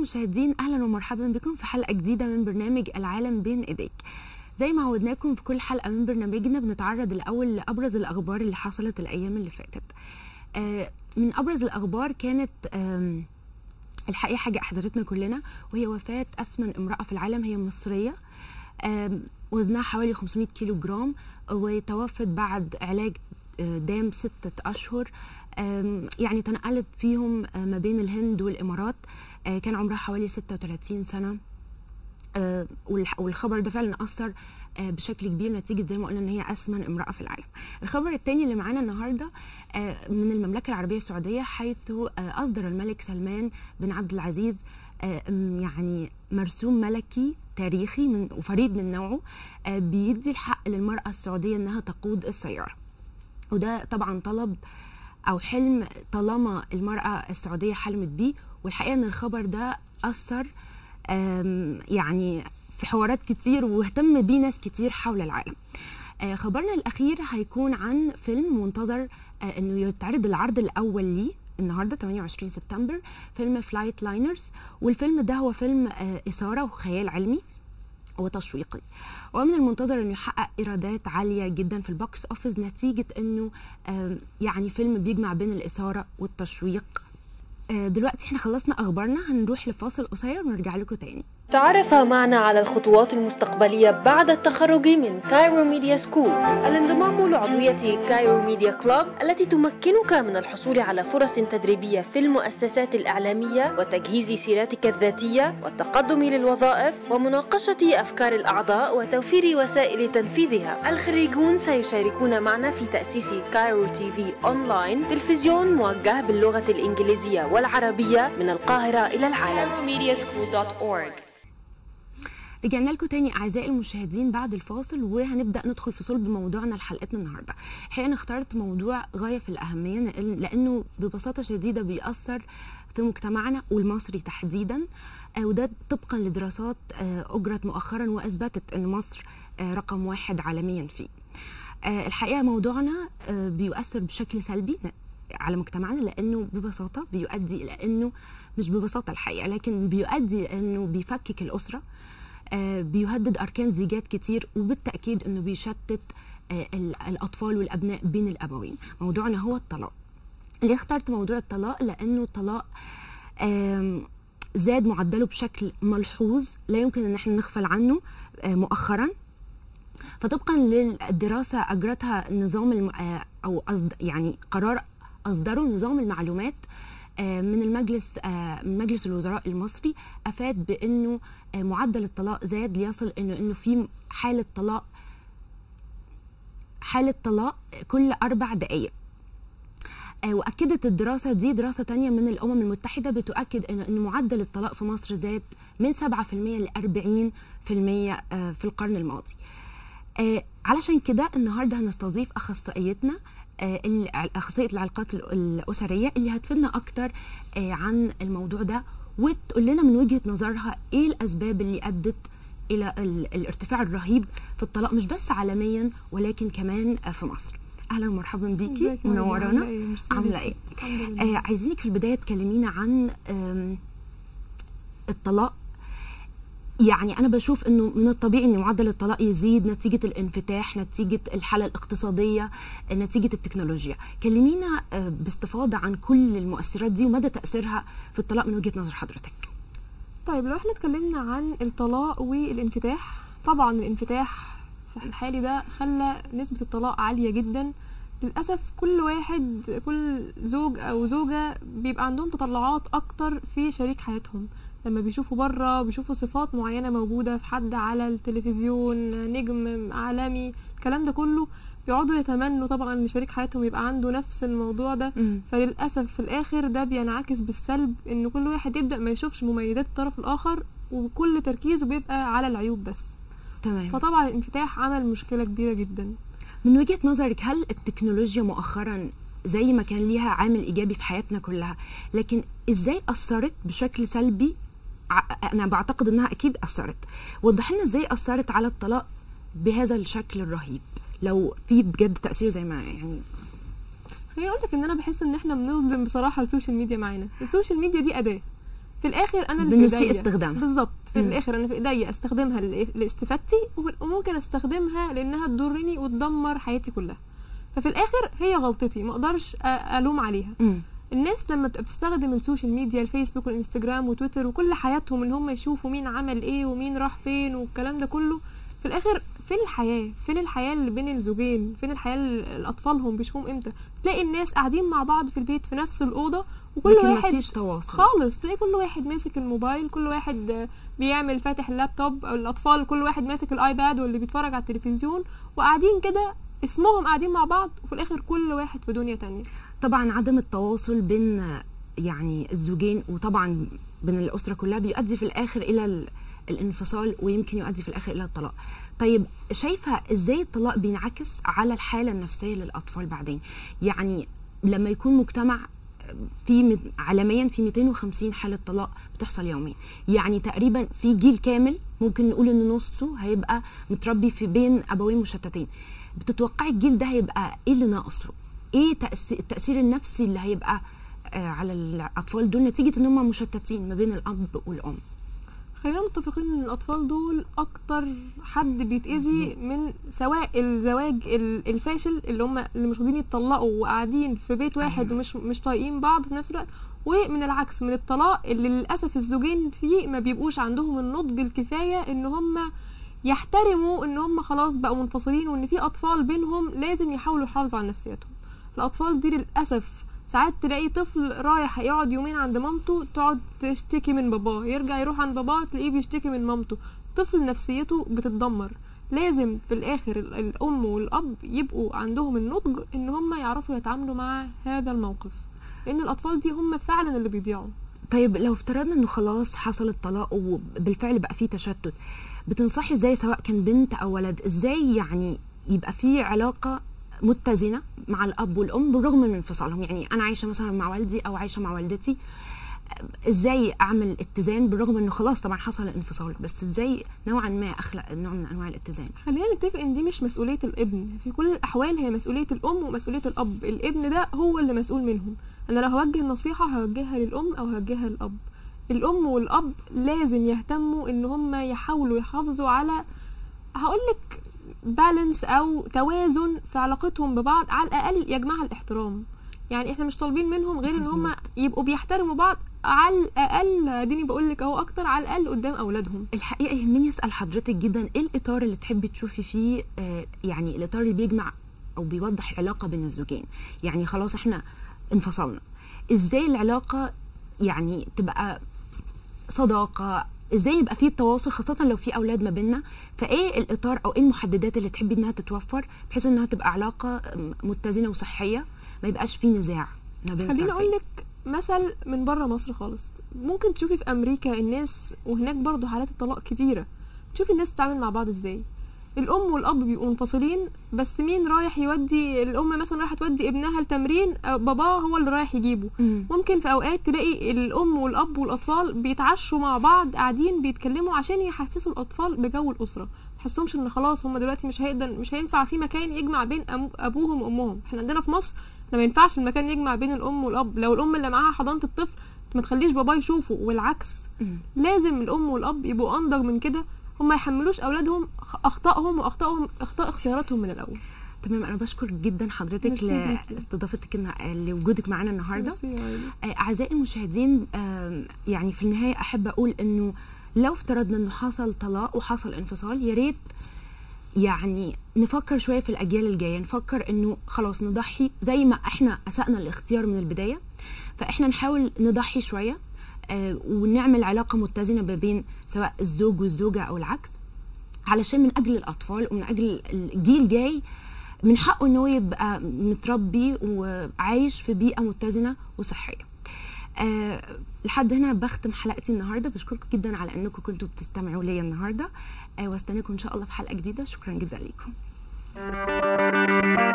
المشاهدين اهلا ومرحبا بكم في حلقه جديده من برنامج العالم بين ايديك زي ما عودناكم في كل حلقه من برنامجنا بنتعرض الاول لابرز الاخبار اللي حصلت الايام اللي فاتت آه، من ابرز الاخبار كانت آم، الحقيقه حاجه احزنتنا كلنا وهي وفاه اسمن امراه في العالم هي مصريه آم، وزنها حوالي 500 كيلو جرام وتوفت بعد علاج آه، دام ستة أشهر آم، يعني تنقلت فيهم آه، ما بين الهند والإمارات آه، كان عمرها حوالي 36 سنة آه، والح- والخبر ده فعلا أثر آه، بشكل كبير نتيجة زي ما قلنا إن هي أسمن امرأة في العالم الخبر الثاني اللي معانا النهاردة آه، من المملكة العربية السعودية حيث آه، أصدر الملك سلمان بن عبد العزيز آه، م- يعني مرسوم ملكي تاريخي من وفريد من نوعه آه، بيدي الحق للمرأة السعودية إنها تقود السيارة وده طبعا طلب او حلم طالما المراه السعوديه حلمت بيه والحقيقه ان الخبر ده اثر آم، يعني في حوارات كتير واهتم بيه ناس كتير حول العالم آه، خبرنا الاخير هيكون عن فيلم منتظر آه، انه يتعرض العرض الاول ليه النهارده 28 سبتمبر فيلم فلايت لاينرز والفيلم ده هو فيلم آه، اثاره وخيال علمي وتشويقي ومن المنتظر انه يحقق ايرادات عاليه جدا في البوكس اوفيس نتيجه انه آم، يعني فيلم بيجمع بين الاثاره والتشويق آه، دلوقتي احنا خلصنا اخبارنا هنروح لفاصل قصير ونرجع لكم تاني تعرف معنا على الخطوات المستقبلية بعد التخرج من كايرو ميديا سكول الانضمام لعضوية كايرو ميديا كلوب التي تمكنك من الحصول على فرص تدريبية في المؤسسات الإعلامية وتجهيز سيرتك الذاتية والتقدم للوظائف ومناقشة أفكار الأعضاء وتوفير وسائل تنفيذها الخريجون سيشاركون معنا في تأسيس كايرو تي في أونلاين تلفزيون موجه باللغة الإنجليزية والعربية من القاهرة إلى العالم CairoMediaSchool.org رجعنا لكم تاني اعزائي المشاهدين بعد الفاصل وهنبدا ندخل في صلب موضوعنا لحلقتنا النهارده الحقيقه انا اخترت موضوع غايه في الاهميه لأن- لانه ببساطه شديده بيأثر في مجتمعنا والمصري تحديدا آه، وده طبقا لدراسات آه، اجرت مؤخرا واثبتت ان مصر آه، رقم واحد عالميا فيه آه، الحقيقه موضوعنا آه، بيؤثر بشكل سلبي على مجتمعنا لانه ببساطه بيؤدي الى انه مش ببساطه الحقيقه لكن بيؤدي انه بيفكك الاسره آه، بيهدد اركان زيجات كتير وبالتاكيد انه بيشتت آه، ال- الاطفال والابناء بين الابوين موضوعنا هو الطلاق ليه اخترت موضوع الطلاق لانه الطلاق آم، زاد معدله بشكل ملحوظ لا يمكن ان احنا نغفل عنه آه، مؤخرا فطبقا للدراسه اجرتها نظام الم... آه، او أصد... يعني قرار اصدره نظام المعلومات آه، من المجلس آه، من مجلس الوزراء المصري افاد بانه آه، معدل الطلاق زاد ليصل انه انه في حاله طلاق حاله طلاق كل اربع دقائق آه، واكدت الدراسه دي دراسه تانية من الامم المتحده بتؤكد ان ان معدل الطلاق في مصر زاد من 7% ل 40% آه، في القرن الماضي آه، علشان كده النهارده هنستضيف اخصائيتنا آه، ال- اخصائيه العلاقات ال- الاسريه اللي هتفيدنا اكتر آه، عن الموضوع ده وتقول لنا من وجهه نظرها ايه الاسباب اللي ادت الى ال- الارتفاع الرهيب في الطلاق مش بس عالميا ولكن كمان آه، في مصر اهلا ومرحبا بيكي ازيك يا مريم؟ منورانا عاملة ايه؟ ميرسي عامله جدا. ايه الحمد لله. آه عايزينك في البدايه تكلمينا عن آم، الطلاق يعني انا بشوف انه من الطبيعي ان معدل الطلاق يزيد نتيجه الانفتاح نتيجه الحاله الاقتصاديه نتيجه التكنولوجيا كلمينا آه، باستفاضه عن كل المؤثرات دي ومدى تاثيرها في الطلاق من وجهه نظر حضرتك طيب لو احنا اتكلمنا عن الطلاق والانفتاح طبعا الانفتاح في الحالي ده خلى نسبة الطلاق عالية جدا للأسف كل واحد كل زوج أو زوجة بيبقى عندهم تطلعات أكتر في شريك حياتهم لما بيشوفوا بره بيشوفوا صفات معينة موجودة في حد على التلفزيون نجم عالمي الكلام ده كله بيقعدوا يتمنوا طبعا ان شريك حياتهم يبقى عنده نفس الموضوع ده فللاسف في الاخر ده بينعكس بالسلب ان كل واحد يبدا ما يشوفش مميزات الطرف الاخر وكل تركيزه بيبقى على العيوب بس تمام فطبعا الانفتاح عمل مشكله كبيره جدا من وجهه نظرك هل التكنولوجيا مؤخرا زي ما كان ليها عامل ايجابي في حياتنا كلها لكن ازاي اثرت بشكل سلبي ع- انا بعتقد انها اكيد اثرت وضح لنا ازاي اثرت على الطلاق بهذا الشكل الرهيب لو في بجد تاثير زي ما يعني خليني اقول لك ان انا بحس ان احنا بنظلم بصراحه السوشيال ميديا معانا السوشيال ميديا دي اداه في الاخر انا اللي بنسيء في ايديا استخدامها. بالظبط في مم. الاخر انا في ايديا استخدمها ل- لاستفادتي وممكن استخدمها لانها تضرني وتدمر حياتي كلها ففي الاخر هي غلطتي ما اقدرش أ- الوم عليها مم. الناس لما بتبقى بتستخدم السوشيال ميديا الفيسبوك والانستجرام وتويتر وكل حياتهم ان هم يشوفوا مين عمل ايه ومين راح فين والكلام ده كله في الاخر فين الحياه فين الحياه اللي بين الزوجين فين الحياه اللي اطفالهم بيشوفوهم امتى تلاقي الناس قاعدين مع بعض في البيت في نفس الاوضه وكل لكن واحد مفيش تواصل خالص تلاقي كل واحد ماسك الموبايل كل واحد آه، بيعمل فاتح اللابتوب او الاطفال كل واحد ماسك الايباد واللي بيتفرج على التلفزيون وقاعدين كده اسمهم قاعدين مع بعض وفي الاخر كل واحد في دنيا تانية طبعا عدم التواصل بين آه، يعني الزوجين وطبعا بين الاسره كلها بيؤدي في الاخر الى ال- الانفصال ويمكن يؤدي في الاخر الى الطلاق طيب شايفه ازاي الطلاق بينعكس على الحاله النفسيه للاطفال بعدين يعني لما يكون مجتمع في مت- عالميا في 250 حاله طلاق بتحصل يوميا يعني تقريبا في جيل كامل ممكن نقول ان نصه هيبقى متربي في بين ابوين مشتتين بتتوقعي الجيل ده هيبقى ايه اللي ناقصه ايه تأثير التاثير النفسي اللي هيبقى آه، على الاطفال دول نتيجه ان هم مشتتين ما بين الاب والام خلينا متفقين ان الاطفال دول اكتر حد بيتاذي من سواء الزواج ال- الفاشل اللي هم اللي مش راضيين يتطلقوا وقاعدين في بيت واحد أيوة. ومش مش طايقين بعض في نفس الوقت ومن العكس من الطلاق اللي للاسف الزوجين فيه ما بيبقوش عندهم النضج الكفايه ان هم يحترموا ان هم خلاص بقوا منفصلين وان في اطفال بينهم لازم يحاولوا يحافظوا على نفسيتهم الاطفال دي للاسف ساعات تلاقي طفل رايح يقعد يومين عند مامته تقعد تشتكي من باباه يرجع يروح عند باباه تلاقيه بيشتكي من مامته طفل نفسيته بتتدمر لازم في الاخر ال- الام والاب يبقوا عندهم النضج ان هم يعرفوا يتعاملوا مع هذا الموقف لان الاطفال دي هم فعلا اللي بيضيعوا طيب لو افترضنا انه خلاص حصل الطلاق وبالفعل بقى فيه تشتت بتنصحي ازاي سواء كان بنت او ولد ازاي يعني يبقى في علاقه متزنه مع الاب والام بالرغم من انفصالهم يعني انا عايشه مثلا مع والدي او عايشه مع والدتي ازاي اعمل اتزان بالرغم انه خلاص طبعا حصل الانفصال بس ازاي نوعا ما اخلق نوع من انواع الاتزان خلينا نتفق ان دي مش مسؤوليه الابن في كل الاحوال هي مسؤوليه الام ومسؤوليه الاب الابن ده هو اللي مسؤول منهم انا لو هوجه النصيحه هوجهها للام او هوجهها للاب الام والاب لازم يهتموا ان هم يحاولوا يحافظوا على هقولك بالانس او توازن في علاقتهم ببعض على الاقل يجمعها الاحترام يعني احنا مش طالبين منهم غير ان هم مظبوط. يبقوا بيحترموا بعض على الاقل اديني بقول لك اهو اكتر على الاقل قدام اولادهم الحقيقه يهمني اسال حضرتك جدا ايه الاطار اللي تحبي تشوفي فيه آه، يعني الاطار اللي بيجمع او بيوضح العلاقه بين الزوجين يعني خلاص احنا انفصلنا ازاي العلاقه يعني تبقى صداقه ازاي يبقى فيه تواصل خاصه لو في اولاد ما بيننا فايه الاطار او ايه المحددات اللي تحبي انها تتوفر بحيث انها تبقى علاقه م- متزنه وصحيه ما يبقاش فيه نزاع ما بين خليني الطرفين. اقول لك مثل من بره مصر خالص ممكن تشوفي في امريكا الناس وهناك برضو حالات الطلاق كبيره تشوفي الناس بتتعامل مع بعض ازاي الام والاب بيبقوا منفصلين بس مين رايح يودي الام مثلا رايحه تودي ابنها التمرين أو باباه هو اللي رايح يجيبه مم. ممكن في اوقات تلاقي الام والاب والاطفال بيتعشوا مع بعض قاعدين بيتكلموا عشان يحسسوا الاطفال بجو الاسره تحسهمش ان خلاص هم دلوقتي مش هيقدر مش هينفع في مكان يجمع بين أم- ابوهم وامهم احنا عندنا في مصر إحنا ما ينفعش المكان يجمع بين الام والاب لو الام اللي معاها حضانه الطفل ما تخليش باباه يشوفه والعكس مم. لازم الام والاب يبقوا انضج من كده هم ما يحملوش اولادهم اخطائهم واخطائهم اخطاء اختياراتهم من الاول تمام انا بشكر جدا حضرتك ميرسي ليكي. لاستضافتك النا- لوجودك معانا النهارده ميرسي يا عيني. آه، اعزائي المشاهدين آم، يعني في النهايه احب اقول انه لو افترضنا انه حصل طلاق وحصل انفصال يا ريت يعني نفكر شويه في الاجيال الجايه نفكر انه خلاص نضحي زي ما احنا اسأنا الاختيار من البدايه فاحنا نحاول نضحي شويه آه، ونعمل علاقه متزنه ما بين سواء الزوج والزوجه او العكس علشان من اجل الاطفال ومن اجل الجيل الجاي من حقه ان هو يبقى متربي وعايش في بيئه متزنه وصحيه أه لحد هنا بختم حلقتي النهارده بشكركم جدا على انكم كنتوا بتستمعوا ليا النهارده أه واستناكم ان شاء الله في حلقه جديده شكرا جدا ليكم